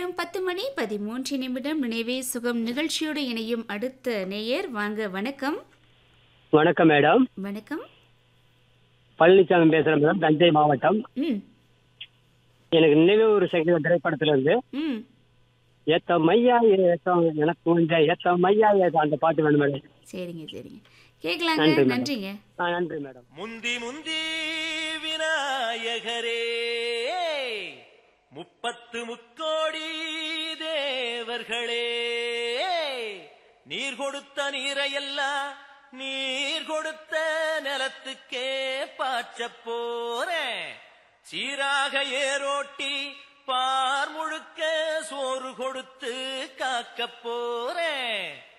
நேரம் பத்து மணி பதிமூன்று நிமிடம் நினைவே சுகம் நிகழ்ச்சியோடு இணையும் அடுத்த நேயர் வாங்க வணக்கம் வணக்கம் மேடம் வணக்கம் பழனிசாமி பேசுறேன் மேடம் தஞ்சை மாவட்டம் ம் எனக்கு நினைவு ஒரு செகண்ட் திரைப்படத்துல இருந்து ம் ஏத்த மையா ஏத்தம் எனக்கு கொஞ்சம் ஏத்த மையா ஏத்தம் அந்த பாட்டு வேணும் மேடம் சரிங்க சரிங்க கேட்கலாங்க நன்றி, மேடம். நன்றிங்க ஆ நன்றி மேடம் முந்தி முந்தி விநாயகரே முப்பத்து முக்கோடி தேவர்களே நீர் கொடுத்த நீரையெல்லாம் நீர் கொடுத்த நிலத்துக்கே பாய்ச்சப் போறேன் சீராக ஏரோட்டி பார் முழுக்க சோறு கொடுத்து காக்கப் போறேன்